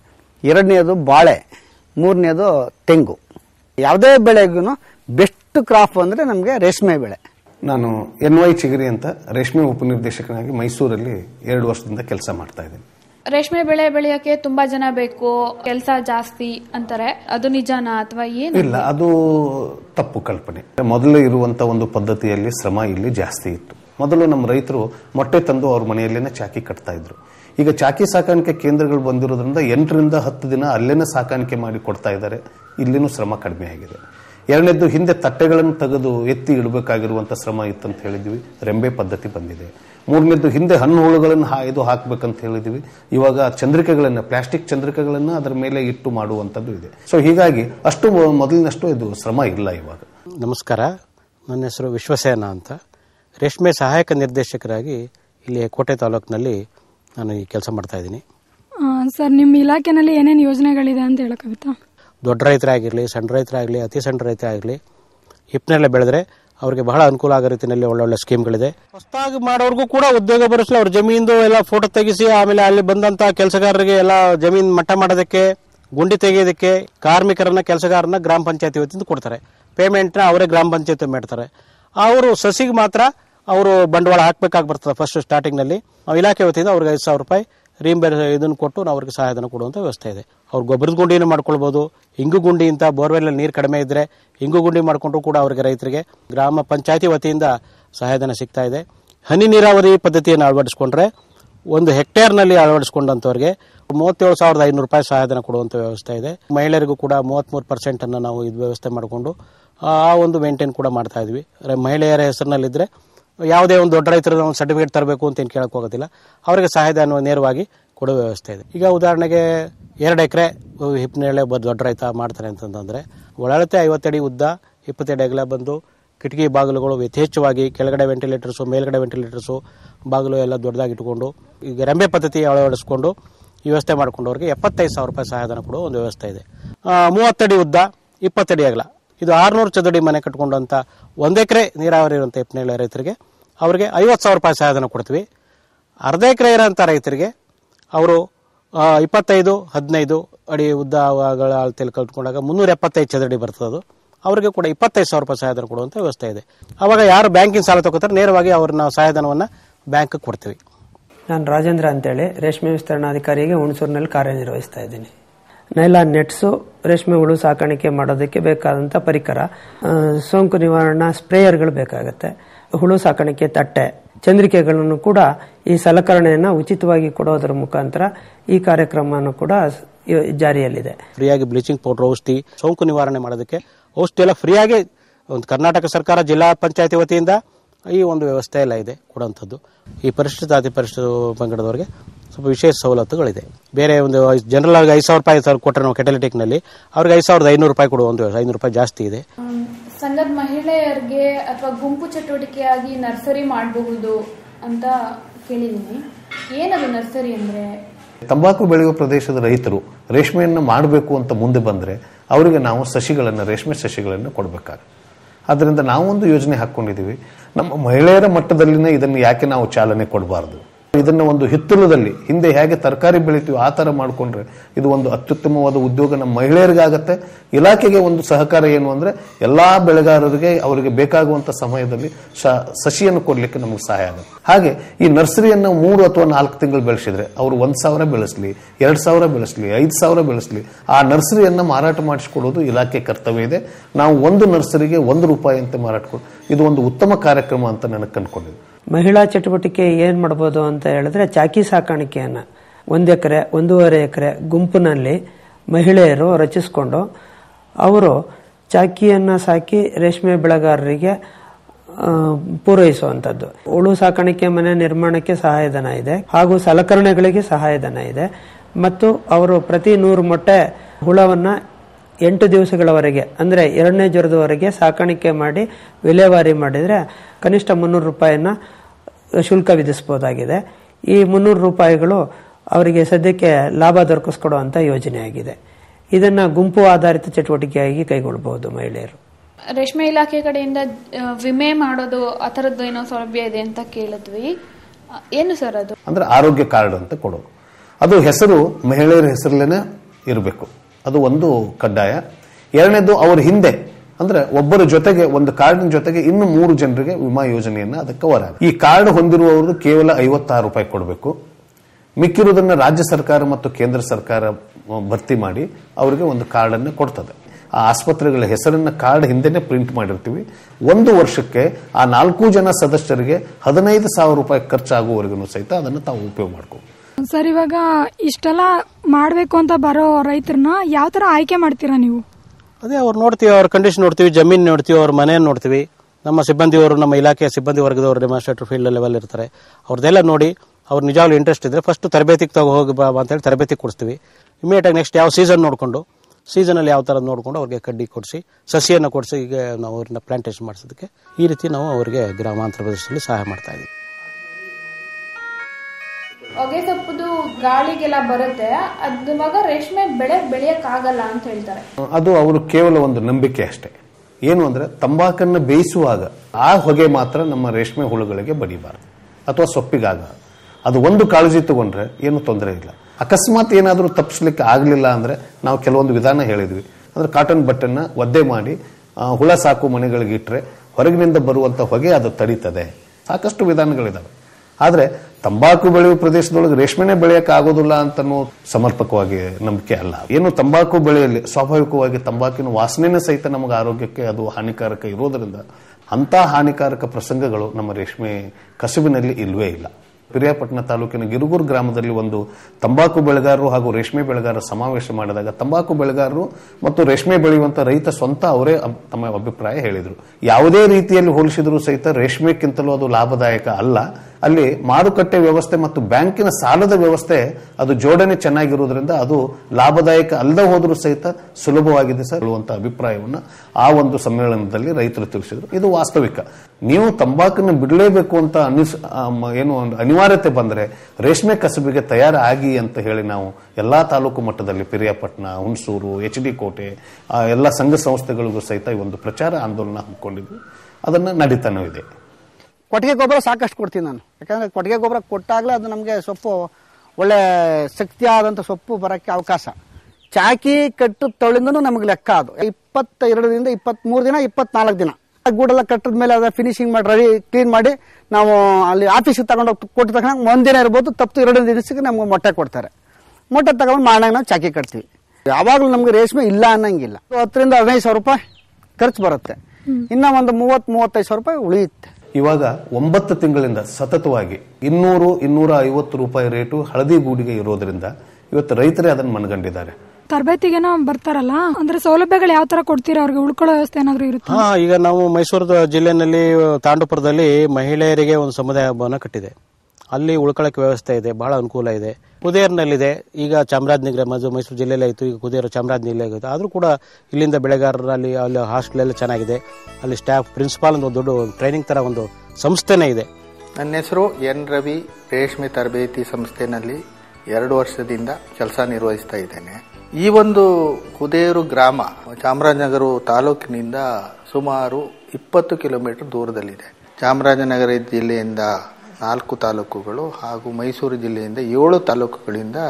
ಎರಡನೇದು ಬಾಳೆ ಮೂರನೇದು ತೆಂಗು ಯಾವುದೇ ಬೆಳೆಗೂ ಬೆಸ್ಟ್ ಕ್ರಾಪ್ ಅಂದರೆ ನಮಗೆ ರೇಷ್ಮೆ ಬೆಳೆ ನಾನು ಎನ್ ವೈ ಚಿಗರಿ ಅಂತ ರೇಷ್ಮೆ ಉಪನಿರ್ದೇಶಕನಾಗಿ ಮೈಸೂರಲ್ಲಿ ಎರಡು ವರ್ಷದಿಂದ ಕೆಲಸ ಮಾಡ್ತಾ ಇದ್ದೀನಿ ರೇಷ್ಮೆ ಬೆಳೆ ಬೆಳೆಯಕ್ಕೆ ತುಂಬಾ ಜನ ಬೇಕು ಕೆಲಸ ಜಾಸ್ತಿ ಅಂತಾರೆ ಅದು ನಿಜಾನಾ ಅಥವಾ ಏನು ಇಲ್ಲ ಅದು ತಪ್ಪು ಕಲ್ಪನೆ ಮೊದಲು ಇರುವಂತ ಒಂದು ಪದ್ಧತಿಯಲ್ಲಿ ಶ್ರಮ ಇಲ್ಲಿ ಜಾಸ್ತಿ ಇತ್ತು ಮೊದಲು ನಮ್ಮ ರೈತರು ಮೊಟ್ಟೆ ತಂದು ಅವ್ರ ಮನೆಯಲ್ಲೇನೆ ಚಾಕಿ ಕಟ್ತಾ ಇದ್ರು ಈಗ ಚಾಕಿ ಸಾಕಾಣಿಕೆ ಕೇಂದ್ರಗಳು ಬಂದಿರೋದ್ರಿಂದ ಎಂಟರಿಂದ ಹತ್ತು ದಿನ ಅಲ್ಲೇನೆ ಸಾಕಾಣಿಕೆ ಮಾಡಿ ಕೊಡ್ತಾ ಇದ್ದಾರೆ ಇಲ್ಲಿನೂ ಶ್ರಮ ಕಡಿಮೆ ಆಗಿದೆ ಎರಡನೇದ್ದು ಹಿಂದೆ ತಟ್ಟೆಗಳನ್ನು ತೆಗೆದು ಎತ್ತಿ ಇಡಬೇಕಾಗಿರುವಂತ ಶ್ರಮ ಇತ್ತಂತ ಹೇಳಿದ್ವಿ ರೆಂಬೆ ಪದ್ಧತಿ ಬಂದಿದೆ ಮೂರನೇದ್ದು ಹಿಂದೆ ಹಣ್ಣು ಹುಳುಗಳನ್ನು ಹಾ- ಇದು ಹಾಕ್ಬೇಕಂತ ಹೇಳಿದ್ವಿ ಇವಾಗ ಚಂದ್ರಿಕೆಗಳನ್ನ ಪ್ಲಾಸ್ಟಿಕ್ ಚಂದ್ರಿಕೆಗಳನ್ನ ಅದರ ಮೇಲೆ ಇಟ್ಟು ಮಾಡುವಂತದ್ದು ಇದೆ ಸೊ ಹೀಗಾಗಿ ಅಷ್ಟು ಮೊ- ಮೊದಲಿನಷ್ಟು ಇದು ಶ್ರಮ ಇಲ್ಲ ಇವಾಗ ನಮಸ್ಕಾರ ನನ್ನ ಹೆಸರು ವಿಶ್ವಸೇನ ಅಂತ ರೇಷ್ಮೆ ಸಹಾಯಕ ನಿರ್ದೇಶಕರಾಗಿ ಇಲ್ಲಿ ಕೋಟೆ ತಾಲೂಕಿನಲ್ಲಿ ನಾನು ಈ ಕೆಲಸ ಮಾಡ್ತಾ ಇದ್ದೀನಿ ಆ, ಸರ್ ನಿಮ್ಮ ಇಲಾಖೆನಲ್ಲಿ ಏನೇನು ಯೋಜನೆಗಳಿದೆ ಅಂತ ಹೇಳಕ್ಕಾಗುತ್ತಾ ದೊಡ್ಡ ರೈತರಾಗಿರಲಿ ಸಣ್ಣ ರೈತರಾಗಲಿ ಅತಿ ಸಣ್ಣ ರೈತರಾಗಲಿ ಹಿಪ್ನೆಲ್ಲ ಬೆಳೆದ್ರೆ ಅವ್ರಿಗೆ ಬಹಳ ಅನುಕೂಲ ಆಗೋ ರೀತಿಯಲ್ಲಿ ಒಳ್ಳೊಳ್ಳೆ ಸ್ಕೀಮ್ಗಳಿದೆ ಹೊಸದಾಗಿ ಮಾಡೋರ್ಗೂ ಕೂಡ ಉದ್ಯೋಗ ಬರೆಸಲು ಅವ್ರ ಜಮೀನ್ದು ಎಲ್ಲ ಫೋಟೋ ತೆಗಿಸಿ ಆಮೇಲೆ ಅಲ್ಲಿ ಬಂದಂತ ಕೆಲಸಗಾರರಿಗೆ ಎಲ್ಲ ಜಮೀನ್ ಮಟ್ಟ ಮಾಡೋದಕ್ಕೆ ಗುಂಡಿ ತೆಗೆಯೋದಕ್ಕೆ ಕಾರ್ಮಿಕರನ್ನ ಕೆಲಸಗಾರನ ಗ್ರಾಮ ಪಂಚಾಯತಿ ವತಿಯಿಂದ ಕೊಡ್ತಾರೆ ಪೇಮೆಂಟ್ನ ಅವರೇ ಗ್ರಾಮ ಪಂಚಾಯತಿ ಮಾಡ್ತಾರೆ ಅವರು ಸಸಿಗೆ ಮಾತ್ರ ಅವರು ಬಂಡವಾಳ ಹಾಕ್ಬೇಕಾಗಿ ಬರ್ತದೆ ಫಸ್ಟ್ ಸ್ಟಾರ್ಟಿಂಗ್ನಲ್ಲಿ ನಾವು ಇಲಾಖೆ ವತಿಯಿಂದ ಅವ್ರಿಗೆ ಐದು ಸಾವಿರ ರೂಪಾಯಿ ರೀಂಬೆರ್ ಇದನ್ನು ಕೊಟ್ಟು ನಾವು ಅವ್ರಿಗೆ ಸಹಾಯಧನ ಕೊಡುವಂಥ ವ್ಯವಸ್ಥೆ ಇದೆ ಅವ್ರು ಗೊಬ್ಬರದ ಗುಂಡಿಯನ್ನು ಮಾಡ್ಕೊಳ್ಬೋದು ಇಂಗು ಗುಂಡಿ ಅಂತ ಬೋರ್ವೆಲ್ ನೀರು ಕಡಿಮೆ ಇದ್ರೆ ಇಂಗು ಗುಂಡಿ ಮಾಡಿಕೊಂಡ್ರು ಕೂಡ ಅವರಿಗೆ ರೈತರಿಗೆ ಗ್ರಾಮ ಪಂಚಾಯತಿ ವತಿಯಿಂದ ಸಹಾಯಧನ ಸಿಗ್ತಾ ಇದೆ ಹನಿ ನೀರಾವರಿ ಪದ್ಧತಿಯನ್ನು ಅಳವಡಿಸ್ಕೊಂಡ್ರೆ ಒಂದು ಹೆಕ್ಟೇರ್ನಲ್ಲಿ ಅಳವಡಿಸ್ಕೊಂಡಂಥವ್ರಿಗೆ ಮೂವತ್ತೇಳು ಸಾವಿರದ ಐನೂರು ರೂಪಾಯಿ ಸಹಾಯಧನ ಕೊಡುವಂಥ ವ್ಯವಸ್ಥೆ ಇದೆ ಮಹಿಳೆಯರಿಗೂ ಕೂಡ ಮೂವತ್ತ್ಮೂರು ಪರ್ಸೆಂಟ್ ಅನ್ನು ನಾವು ಇದು ವ್ಯವಸ್ಥೆ ಮಾಡಿಕೊಂಡು ಆ ಒಂದು ಮೇಂಟೈನ್ ಕೂಡ ಮಾಡ್ತಾ ಇದ್ವಿ ರ- ಮಹಿಳೆಯರ ಹೆಸರಿನಲ್ಲಿದ್ದರೆ ಯಾವುದೇ ಒಂದು ದೊಡ್ಡ ರೈತರ ಒಂದು ಸರ್ಟಿಫಿಕೇಟ್ ತರಬೇಕು ಅಂತ ಏನು ಕೇಳಕ್ ಹೋಗೋದಿಲ್ಲ ಅವರಿಗೆ ಸಹಾಯಧನ ನೇರವಾಗಿ ಕೊಡೋ ವ್ಯವಸ್ಥೆ ಇದೆ ಈಗ ಉದಾಹರಣೆಗೆ ಎರಡು ಎಕರೆ ಹಿಪ್ನೇಳೆ ಒಬ್ಬ ದೊಡ್ಡ ರೈತ ಮಾಡ್ತಾನೆ ಅಂತಂದ್ರೆ ಒಳಳತೆ ಐವತ್ತಡಿ ಉದ್ದ ಇಪ್ಪತ್ತೆರಡು ಅಗಲ ಬಂದು ಕಿಟಕಿ ಬಾಗಿಲುಗಳು ಯಥೇಚ್ಛವಾಗಿ ಕೆಳಗಡೆ ವೆಂಟಿಲೇಟರ್ಸು ಮೇಲ್ಗಡೆ ವೆಂಟಿಲೇಟರ್ಸು ಬಾಗಿಲು ಎಲ್ಲ ದೊಡ್ಡದಾಗಿ ಇಟ್ಕೊಂಡು ಈಗ ರೆಂಬೆ ಪದ್ಧತಿ ಅಳವಡಿಸ್ಕೊಂಡು ಈ ವ್ಯವಸ್ಥೆ ಮಾಡ್ಕೊಂಡವ್ರಿಗೆ ಎಪ್ಪತ್ತೈದು ಸಾವಿರ ರೂಪಾಯಿ ಸಹಾಯಧನ ಕೊಡುವ ಒಂದು ವ್ಯವಸ್ಥೆ ಇದೆ ಆ, ಮೂವತ್ತಡಿ ಉದ್ದ ಇಪ್ಪತ್ತಡಿ ಅಗಲ ಇದು ಆರುನೂರು ಚದಡಿ ಮನೆ ಕಟ್ಕೊಂಡಂತ ಒಂದು ಎಕರೆ ನೀರಾವರಿ ಇರುವಂಥ ಎಪ್ನೇಳ ರೈತರಿಗೆ ಅವರಿಗೆ ಐವತ್ತು ಸಾವಿರ ರೂಪಾಯಿ ಸಹಾಯಧನ ಕೊಡ್ತೀವಿ ಅರ್ಧ ಎಕರೆ ಇರೋಂಥ ರೈತರಿಗೆ ಅವರು ಆ, ಇಪ್ಪತ್ತೈದು ಹದಿನೈದು ಅಡಿ ಉದ್ದ ಅಗಲ ಅಳತೆಯಲ್ಲಿ ಕಲ್ತ್ಕೊಂಡಾಗ ಮುನ್ನೂರ ಎಪ್ಪತ್ತೈದು ಚದರಡಿ ಬರ್ತದೆ ಅದು ಅವರಿಗೆ ಕೂಡ ಇಪ್ಪತ್ತೈದು ಸಾವಿರ ರೂಪಾಯಿ ಸಹಾಯಧನ ಕೊಡುವಂಥ ವ್ಯವಸ್ಥೆ ಇದೆ ಅವಾಗ ಯಾರು ಬ್ಯಾಂಕಿನ ಸಾಲ ತಗೋತಾರೆ ನೇರವಾಗಿ ಅವ್ರನ್ನ ಸಹಾಯಧನವನ್ನು ಬ್ಯಾಂಕ್ ಕೊಡ್ತೀವಿ ನಾನು ರಾಜೇಂದ್ರ ಅಂತೇಳಿ ರೇಷ್ಮೆ ವಿಸ್ತರಣಾಧಿಕಾರಿಗೆ ಹುಣಸೂರಿನಲ್ಲಿ ಕಾರ್ಯನಿರ್ವಹಿಸ್ತಾ ಇದ್ದೀನಿ ನೈಲಾನ್ ನೆಟ್ಸು ರೇಷ್ಮೆ ಹುಳು ಸಾಕಾಣಿಕೆ ಮಾಡೋದಕ್ಕೆ ಬೇಕಾದಂಥ ಪರಿಕರ ಆ, ಸೋಂಕು ನಿವಾರಣಾ ಸ್ಪ್ರೇಯರ್ಗಳು ಬೇಕಾಗುತ್ತೆ ಹುಳು ಸಾಕಾಣಿಕೆ ತಟ್ಟೆ ಚಂದ್ರಿಕೆಗಳನ್ನು ಕೂಡ ಈ ಸಲಕರಣೆಯನ್ನು ಉಚಿತವಾಗಿ ಕೊಡೋದರ ಮುಖಾಂತರ ಈ ಕಾರ್ಯಕ್ರಮವನ್ನು ಕೂಡ ಸ್- ಇ- ಜಾರಿಯಲ್ಲಿದೆ ಫ್ರೀಯಾಗಿ ಬ್ಲೀಚಿಂಗ್ ಪೌಡರ್ ಔಷಧಿ ಸೋಂಕು ನಿವಾರಣೆ ಮಾಡೋದಕ್ಕೆ ಔಷಧಿ ಎಲ್ಲ ಫ್ರೀಯಾಗಿ ಒಂದು ಕರ್ನಾಟಕ ಸರ್ಕಾರ ಜಿಲ್ಲಾ ಪಂಚಾಯತಿ ವತಿಯಿಂದ ಈ ಒಂದು ವ್ಯವಸ್ಥೆ ಎಲ್ಲ ಇದೆ ಕೊಡುವಂಥದ್ದು ಈ ಪರಿಶಿಷ್ಟ ಜಾತಿ ಪರಿಶಿಷ್ಟ ಪಂಗಡದವರಿಗೆ ಸ್ವಲ್ಪ ವಿಶೇಷ ಸವಲತ್ತುಗಳಿದೆ ಬೇರೆ ಒಂದು ಜನರಲ್ ಆಗಿ ಐದು ಸಾವಿರ ರೂಪಾಯಿ ಸಾವಿರ ಕೊಟ್ಟರೆ ನಾವು ಕೆಟಲಿಟಿಕ್ನಲ್ಲಿ ಅವ್ರಿಗೆ ಐದು ಸಾವಿರದ ಐನೂರು ರೂಪಾಯಿ ಕೊಡುವ ಒಂದು ಐನೂರು ರೂಪಾಯಿ ಜಾಸ್ತಿ ಇದೆ ಹ್ಮ್, ಸಂಘದ ಮಹಿಳೆಯರಿಗೆ ಅಥವಾ ಗುಂಪು ಚಟುವಟಿಕೆಯಾಗಿ ನರ್ಸರಿ ಮಾಡಬಹುದು ಅಂತ ಕೇಳಿದೀನಿ ಏನದು ನರ್ಸರಿ ಅಂದ್ರೆ ತಂಬಾಕು ಬೆಳೆಯುವ ಪ್ರದೇಶದ ರೈತರು ರೇಷ್ಮೆಯನ್ನು ಮಾಡಬೇಕು ಅಂತ ಮುಂದೆ ಬಂದರೆ ಅವರಿಗೆ ನಾವು ಸಸಿಗಳನ್ನು ರೇಷ್ಮೆ ಸಸಿಗಳನ್ನು ಕೊಡಬೇಕಾಗುತ್ತೆ ಆದ್ದರಿಂದ ನಾವೊಂದು ಯೋಜನೆ ಹಾಕ್ಕೊಂಡಿದ್ದೀವಿ ನಮ್ಮ ಮಹಿಳೆಯರ ಮಟ್ಟದಲ್ಲಿನೇ ಇದನ್ನು ಯಾಕೆ ನಾವು ಚಾಲನೆ ಕೊಡಬಾರ್ದು ಇದನ್ನು ಒಂದು ಹಿತ್ತಲದಲ್ಲಿ ಹಿಂದೆ ಹೇಗೆ ತರಕಾರಿ ಬೆಳಿತೀವಿ ಆ ಥರ ಮಾಡಿಕೊಂಡ್ರೆ ಇದು ಒಂದು ಅತ್ಯುತ್ತಮವಾದ ಉದ್ಯೋಗ ನಮ್ಮ ಮಹಿಳೆಯರಿಗಾಗತ್ತೆ ಇಲಾಖೆಗೆ ಒಂದು ಸಹಕಾರ ಏನು ಅಂದ್ರೆ ಎಲ್ಲಾ ಬೆಳೆಗಾರರಿಗೆ ಅವರಿಗೆ ಬೇಕಾಗುವಂತ ಸಮಯದಲ್ಲಿ ಶ- ಸಸಿಯನ್ನು ಕೊಡ್ಲಿಕ್ಕೆ ನಮಗೆ ಸಹಾಯ ಆಗುತ್ತೆ ಹಾಗೆ ಈ ನರ್ಸರಿಯನ್ನು ಮೂರು ಅಥವಾ ನಾಲ್ಕು ತಿಂಗಳು ಬೆಳೆಸಿದ್ರೆ ಅವರು ಒಂದ್ ಸಾವಿರ ಬೆಳೆಸಲಿ ಎರಡ್ ಸಾವಿರ ಬೆಳೆಸಲಿ ಐದು ಸಾವಿರ ಬೆಳೆಸಲಿ ಆ ನರ್ಸರಿಯನ್ನ ಮಾರಾಟ ಮಾಡಿಸಿಕೊಡೋದು ಇಲಾಖೆ ಕರ್ತವ್ಯ ಇದೆ ನಾವು ಒಂದು ನರ್ಸರಿಗೆ ಒಂದು ರೂಪಾಯಿ ಅಂತ ಮಾರಾಟ ಕೊಡು ಇದು ಒಂದು ಉತ್ತಮ ಕಾರ್ಯಕ್ರಮ ಅಂತ ನನಗೆ ಕಂಡುಕೊಂಡಿದ್ದೆ ಮಹಿಳಾ ಚಟುವಟಿಕೆ ಏನ್ ಮಾಡಬಹುದು ಅಂತ ಹೇಳಿದ್ರೆ ಚಾಕಿ ಸಾಕಾಣಿಕೆಯನ್ನ ಒಂದು ಎಕರೆ ಒಂದೂವರೆ ಎಕರೆ ಗುಂಪಿನಲ್ಲಿ ಮಹಿಳೆಯರು ರಚಿಸಿಕೊಂಡು ಅವರು ಚಾಕಿಯನ್ನ ಸಾಕಿ ರೇಷ್ಮೆ ಬೆಳೆಗಾರರಿಗೆ ಆ, ಪೂರೈಸುವಂತದ್ದು ಉಳು ಸಾಕಾಣಿಕೆ ಮನೆ ನಿರ್ಮಾಣಕ್ಕೆ ಸಹಾಯಧನ ಇದೆ ಹಾಗೂ ಸಲಕರಣೆಗಳಿಗೆ ಸಹಾಯಧನ ಇದೆ ಮತ್ತು ಅವರು ಪ್ರತಿ ನೂರು ಮೊಟ್ಟೆ ಹುಳವನ್ನ ಎಂಟು ದಿವಸಗಳವರೆಗೆ ಅಂದ್ರೆ ಎರಡನೇ ಜ್ವರದವರೆಗೆ ಸಾಕಾಣಿಕೆ ಮಾಡಿ ವಿಲೇವಾರಿ ಮಾಡಿದ್ರೆ ಕನಿಷ್ಠ ಮುನ್ನೂರು ರೂಪಾಯಿನ ಶುಲ್ಕ ವಿಧಿಸಬಹುದಾಗಿದೆ ಈ ಮುನ್ನೂರು ರೂಪಾಯಿಗಳು ಅವರಿಗೆ ಸದ್ಯಕ್ಕೆ ಲಾಭ ದೊರಕಿಸ್ಕೊಡುವಂತ ಯೋಜನೆಯಾಗಿದೆ ಇದನ್ನ ಗುಂಪು ಆಧಾರಿತ ಚಟುವಟಿಕೆಯಾಗಿ ಕೈಗೊಳ್ಳಬಹುದು ಮಹಿಳೆಯರು ರೇಷ್ಮೆ ಇಲಾಖೆ ಕಡೆಯಿಂದ ಆ, ವಿಮೆ ಮಾಡೋದು ಆ ಥರದ್ದು ಏನೋ ಸೌಲಭ್ಯ ಇದೆ ಅಂತ ಕೇಳಿದ್ವಿ ಆ, ಏನು ಸರ್ ಅದು ಅಂದ್ರೆ ಆರೋಗ್ಯ ಕಾರ್ಡ್ ಅಂತ ಕೊಡೋದು ಅದು ಹೆಸರು ಮಹಿಳೆಯರ ಹೆಸರಲ್ಲೇನೆ ಇರಬೇಕು ಅದು ಒಂದು ಕಡ್ಡಾಯ ಎರಡನೇದು ಅವ್ರ ಹಿಂದೆ ಅಂದ್ರೆ ಒಬ್ಬರ ಜೊತೆಗೆ ಒಂದು ಕಾರ್ಡಿನ ಜೊತೆಗೆ ಇನ್ನು ಮೂರು ಜನರಿಗೆ ವಿಮಾ ಯೋಜನೆಯನ್ನ ಅದಕ್ಕೆ ಕವರ್ ಆಗುತ್ತೆ ಈ ಕಾರ್ಡ್ ಹೊಂದಿರುವವರು ಕೇವಲ ಐವತ್ತಾರು ರೂಪಾಯಿ ಕೊಡಬೇಕು ಮಿಕ್ಕಿರುವುದನ್ನ ರಾಜ್ಯ ಸರ್ಕಾರ ಮತ್ತು ಕೇಂದ್ರ ಸರ್ಕಾರ ಆ, ಭರ್ತಿ ಮಾಡಿ ಅವರಿಗೆ ಒಂದು ಕಾರ್ಡ್ ಅನ್ನು ಕೊಡ್ತದೆ ಆ ಆಸ್ಪತ್ರೆಗಳ ಹೆಸರನ್ನ ಕಾರ್ಡ್ ಹಿಂದೆನೆ ಪ್ರಿಂಟ್ ಮಾಡಿರ್ತೀವಿ ಒಂದು ವರ್ಷಕ್ಕೆ ಆ ನಾಲ್ಕು ಜನ ಸದಸ್ಯರಿಗೆ ಹದಿನೈದು ಸಾವಿರ ರೂಪಾಯಿ ಖರ್ಚಾಗುವವರೆಗೂ ಸಹಿತ ಅದನ್ನು ತಾವು ಉಪಯೋಗ ಮಾಡ್ಕೋ ಸರ್ ಇವಾಗ ಇಷ್ಟೆಲ್ಲ ಮಾಡ್ಬೇಕು ಅಂತ ಬರೋ ರೈತರನ್ನ ಯಾವ ತರ ಆಯ್ಕೆ ಮಾಡ್ತೀರಾ ನೀವು ಅದೇ ಅವ್ರು ನೋಡ್ತೀವಿ ಅವ್ರ ಕಂಡೀಷನ್ ನೋಡ್ತೀವಿ ಜಮೀನು ನೋಡ್ತೀವಿ ಅವ್ರ ಮನೆಯನ್ನು ನೋಡ್ತೀವಿ ನಮ್ಮ ಸಿಬ್ಬಂದಿಯವರು ನಮ್ಮ ಇಲಾಖೆಯ ಸಿಬ್ಬಂದಿ ವರ್ಗದವರು ಡೆಮಾನ್ಸ್ಟ್ರೇಟರ್ ಫೀಲ್ಡ್ ಲೆವೆಲ್ ಇರ್ತಾರೆ ಅವ್ರದ್ದೆಲ್ಲ ನೋಡಿ ಅವ್ರು ನಿಜವಾಗ್ಲೂ ಇಂಟ್ರೆಸ್ಟ್ ಇದ್ರೆ ಫಸ್ಟ್ ತರಬೇತಿಗೆ ತಗೋ ಹೋಗಿ ಬಾ ಬಾ ಅಂತೇಳಿ ತರಬೇತಿ ಕೊಡಿಸ್ತೀವಿ ಇಮಿಡಿಯೇಟ್ ಆಗಿ ನೆಕ್ಸ್ಟ್ ಯಾವ ಸೀಸನ್ ನೋಡಿಕೊಂಡು ಸೀಸನಲ್ಲಿ ಯಾವ ಥರ ನೋಡಿಕೊಂಡು ಅವ್ರಿಗೆ ಕಡ್ಡಿ ಕೊಡಿಸಿ ಸಸಿಯನ್ನು ಕೊಡಿಸಿ ಈಗ ನಾವು ಅವ್ರನ್ನ ಪ್ಲಾಂಟೇಶನ್ ಮಾಡಿಸೋದಕ್ಕೆ ಈ ರೀತಿ ನಾವು ಅವರಿಗೆ ಗ್ರಾಮಾಂತರ ಪ್ರದೇಶದಲ್ಲಿ ಸಹಾಯ ಮಾಡ್ತಾ ಇದ್ದೀವಿ ಹೊಗೆ ಸೊಪ್ಪುದು ಗಾಳಿಗೆಲ್ಲ ಬರುತ್ತೆ ಅದ್ವಾಗ ರೇಷ್ಮೆ ಬೆಳೆ ಬೆಳೆಯಕ್ ಆಗಲ್ಲ ಅಂತ ಹೇಳ್ತಾರೆ ಅದು ಅವರು ಕೇವಲ ಒಂದು ನಂಬಿಕೆ ಅಷ್ಟೇ ಏನು ಅಂದ್ರೆ ತಂಬಾಕನ್ನು ಬೇಯಿಸುವಾಗ ಆ ಹೊಗೆ ಮಾತ್ರ ನಮ್ಮ ರೇಷ್ಮೆ ಹುಳುಗಳಿಗೆ ಬಡಿಬಾರದು ಅಥವಾ ಸೊಪ್ಪಿಗಾಗ ಅದು ಒಂದು ಕಾಳಜಿ ತಗೊಂಡ್ರೆ ಏನು ತೊಂದರೆ ಇಲ್ಲ ಅಕಸ್ಮಾತ್ ಏನಾದರೂ ತಪ್ಪಿಸ್ಲಿಕ್ಕೆ ಆಗಲಿಲ್ಲ ಅಂದ್ರೆ ನಾವು ಕೆಲವೊಂದು ವಿಧಾನ ಹೇಳಿದ್ವಿ ಅಂದ್ರೆ ಕಾಟನ್ ಬಟ್ಟನ್ನ ಒದ್ದೆ ಮಾಡಿ ಆ, ಹುಳ ಸಾಕು ಮನೆಗಳಿಗೆ ಇಟ್ಟರೆ ಹೊರಗಿನಿಂದ ಬರುವಂತ ಹೊಗೆ ಅದು ತಡೀತದೆ ಸಾಕಷ್ಟು ವಿಧಾನಗಳಿದಾವೆ ಆದ್ರೆ ತಂಬಾಕು ಬೆಳೆಯುವ ಪ್ರದೇಶದೊಳಗೆ ರೇಷ್ಮೆನೆ ಬೆಳೆಯಕ್ಕೆ ಆಗೋದಿಲ್ಲ ಅಂತ ಸಮರ್ಪಕವಾಗಿ ನಂಬಿಕೆ ಅಲ್ಲ ಏನು ತಂಬಾಕು ಬೆಳೆಯಲ್ಲಿ ಸ್ವಾಭಾವಿಕವಾಗಿ ತಂಬಾಕಿನ ವಾಸನೆನೇ ಸಹಿತ ನಮಗೆ ಆರೋಗ್ಯಕ್ಕೆ ಅದು ಹಾನಿಕಾರಕ ಇರೋದ್ರಿಂದ ಅಂತ ಹಾನಿಕಾರಕ ಪ್ರಸಂಗಗಳು ನಮ್ಮ ರೇಷ್ಮೆ ಕಸುಬಿನಲ್ಲಿ ಇಲ್ವೇ ಇಲ್ಲ ಪಿರಿಯಾಪಟ್ಟಣ ತಾಲೂಕಿನ ಗಿರುಗೂರು ಗ್ರಾಮದಲ್ಲಿ ಒಂದು ತಂಬಾಕು ಬೆಳೆಗಾರರು ಹಾಗೂ ರೇಷ್ಮೆ ಬೆಳೆಗಾರರ ಸಮಾವೇಶ ಮಾಡಿದಾಗ ತಂಬಾಕು ಬೆಳೆಗಾರರು ಮತ್ತು ರೇಷ್ಮೆ ಬೆಳೆಯುವಂತ ರೈತ ಸ್ವಂತ ಅವರೇ ಅಬ್- ತಮ್ಮ ಅಭಿಪ್ರಾಯ ಹೇಳಿದರು ಯಾವುದೇ ರೀತಿಯಲ್ಲಿ ಹೋಲಿಸಿದರೂ ಸಹಿತ ರೇಷ್ಮೆಕ್ಕಿಂತಲೂ ಅದು ಲಾಭದಾಯಕ ಅಲ್ಲ ಅಲ್ಲಿ ಮಾರುಕಟ್ಟೆ ವ್ಯವಸ್ಥೆ ಮತ್ತು ಬ್ಯಾಂಕಿನ ಸಾಲದ ವ್ಯವಸ್ಥೆ ಅದು ಜೋಡಣೆ ಚೆನ್ನಾಗಿರುವುದರಿಂದ ಅದು ಲಾಭದಾಯಕ ಅಲ್ಲದೆ ಹೋದರೂ ಸಹಿತ ಸುಲಭವಾಗಿದೆ ಸರ್ ಹೇಳುವಂತ ಅಭಿಪ್ರಾಯವನ್ನ ಆ ಒಂದು ಸಮ್ಮೇಳನದಲ್ಲಿ ರೈತರು ತಿಳಿಸಿದರು ಇದು ವಾಸ್ತವಿಕ ನೀವು ತಂಬಾಕನ್ನು ಬಿಡಲೇಬೇಕು ಅಂತ ಅನಿಸ್ ಆ, ಮ- ಏನು ಒಂದು ಅನಿವಾರ್ಯತೆ ಬಂದರೆ ರೇಷ್ಮೆ ಕಸಬಿಗೆ ತಯಾರಾಗಿ ಅಂತ ಹೇಳಿ ನಾವು ಎಲ್ಲಾ ತಾಲೂಕು ಮಟ್ಟದಲ್ಲಿ ಪಿರಿಯಾಪಟ್ಟಣ ಹುಣಸೂರು ಎಚ್ ಡಿ ಕೋಟೆ ಆ ಎಲ್ಲ ಸಂಘ ಸಂಸ್ಥೆಗಳಿಗೂ ಸಹಿತ ಈ ಒಂದು ಪ್ರಚಾರ ಆಂದೋಲನ ಹಮ್ಮಿಕೊಂಡಿದ್ವಿ ಅದನ್ನ ನಡೀತಾನೂ ಇದೆ ಕೊಟ್ಟಿಗೆ ಗೊಬ್ಬರ ಸಾಕಷ್ಟು ಕೊಡ್ತೀನಿ ನಾನು ಯಾಕಂದ್ರೆ ಕೊಟ್ಟಿಗೆ ಗೊಬ್ಬರ ಕೊಟ್ಟಾಗಲೇ ಅದು ನಮಗೆ ಸೊಪ್ಪು ಒಳ್ಳೆ ಶಕ್ತಿಯಾದಂಥ ಸೊಪ್ಪು ಬರೋಕ್ಕೆ ಅವಕಾಶ ಚಾಕಿ ಕಟ್ಟು ತೊಳಿಂದನೂ ನಮಗೆ ಲೆಕ್ಕ ಅದು ಇಪ್ಪತ್ತೆರಡರಿಂದ ಇಪ್ಪತ್ತ್ಮೂರು ದಿನ ಇಪ್ಪತ್ನಾಲ್ಕು ದಿನ ಆ ಗೂಡೆಲ್ಲ ಕಟ್ಟಿದ ಮೇಲೆ ಅದ ಫಿನಿಶಿಂಗ್ ಮಾಡಿ ರೆಡಿ ಕ್ಲೀನ್ ಮಾಡಿ ನಾವು ಅಲ್ಲಿ ಆಫೀಸಿಗೆ ತಗೊಂಡೋಗಿ ಕೊಟ್ಟ ತಕ್ಷಣ ಒಂದಿನ ಇರ್ಬೋದು ತಪ್ಪು ಎರಡು ದಿವಸಕ್ಕೆ ನಮ್ಗೆ ಮೊಟ್ಟೆ ಕೊಡ್ತಾರೆ ಮೊಟ್ಟೆ ತಗೊಂಡು ಮಾಡಾಗ ನಾವು ಚಾಕಿ ಕಟ್ತೀವಿ ಯಾವಾಗಲೂ ನಮ್ಗೆ ರೇಷ್ಮೆ ಇಲ್ಲ ಅನ್ನಂಗಿಲ್ಲ ಹತ್ತರಿಂದ ಹದಿನೈದು ಸಾವಿರ ರೂಪಾಯಿ ಖರ್ಚು ಬರುತ್ತೆ ಇನ್ನ ಒಂದು ಮೂವತ್ ಮೂವತ್ತೈದು ಸಾವಿರ ರೂಪಾಯಿ ಉಳಿಯುತ್ತೆ ಇವಾಗ ಒಂಬತ್ತು ತಿಂಗಳಿಂದ ಸತತವಾಗಿ ಇನ್ನೂರು ಇನ್ನೂರ ಐವತ್ತು ರೂಪಾಯಿ ರೇಟು ಹಳದಿ ಗೂಡಿಗೆ ಇರೋದ್ರಿಂದ ಇವತ್ತು ರೈತರೇ ಅದನ್ನು ಮನಗಂಡಿದ್ದಾರೆ ತರಬೇತಿಗೆನೋ ಬರ್ತಾರಲ್ಲ ಅಂದ್ರೆ ಸೌಲಭ್ಯಗಳು ಯಾವ ತರ ಕೊಡ್ತೀರಾ ಅವ್ರಿಗೆ ಉಳ್ಕೊಳ್ಳೋ ವ್ಯವಸ್ಥೆ ಏನಾದ್ರು ಇರುತ್ತೆ ಹಾ ಈಗ ನಾವು ಮೈಸೂರು ಜಿಲ್ಲೆನಲ್ಲಿ ತಾಂಡೂಪುರದಲ್ಲಿ ಮಹಿಳೆಯರಿಗೆ ಒಂದು ಸಮುದಾಯ ಭವನ ಕಟ್ಟಿದೆ ಅಲ್ಲಿ ಉಳ್ಕೊಳ್ಳೋಕೆ ವ್ಯವಸ್ಥೆ ಇದೆ ಬಹಳ ಅನುಕೂಲ ಇದೆ ಕುದೇರ್ನಲ್ಲಿದೆ ಈಗ ಚಾಮರಾಜನಗರ ಮಜು ಮೈಸೂರು ಜಿಲ್ಲೆಯಲ್ಲಿ ಆಯಿತು ಈಗ ಕುದೇರು ಚಾಮರಾಜನಗರ ಆಗುತ್ತೆ ಆದರೂ ಕೂಡ ಇಲ್ಲಿಂದ ಬೆಳೆಗಾರರಲ್ಲಿ ಅಲ್ಲಿ ಹಾಸ್ಟೆಲ್ ಎಲ್ಲ ಚೆನ್ನಾಗಿದೆ ಅಲ್ಲಿ ಸ್ಟಾಫ್ ಪ್ರಿನ್ಸಿಪಾಲ್ ಒಂದು ದೊಡ್ಡ ಟ್ರೈನಿಂಗ್ ತರ ಒಂದು ಸಂಸ್ಥೆನೇ ಇದೆ ನನ್ನ ಹೆಸರು ಎನ್ ರವಿ ರೇಷ್ಮೆ ತರಬೇತಿ ಸಂಸ್ಥೆನಲ್ಲಿ ಎರಡು ವರ್ಷದಿಂದ ಕೆಲಸ ನಿರ್ವಹಿಸ್ತಾ ಇದ್ದೇನೆ ಈ ಒಂದು ಕುದೇರು ಗ್ರಾಮ ಚಾಮರಾಜನಗರ ತಾಲೂಕಿನಿಂದ ಸುಮಾರು ಇಪ್ಪತ್ತು ಕಿಲೋಮೀಟರ್ ದೂರದಲ್ಲಿದೆ ಚಾಮರಾಜನಗರ ಜಿಲ್ಲೆಯಿಂದ ನಾಲ್ಕು ತಾಲೂಕುಗಳು ಹಾಗೂ ಮೈಸೂರು ಜಿಲ್ಲೆಯಿಂದ ಏಳು ತಾಲೂಕುಗಳಿಂದ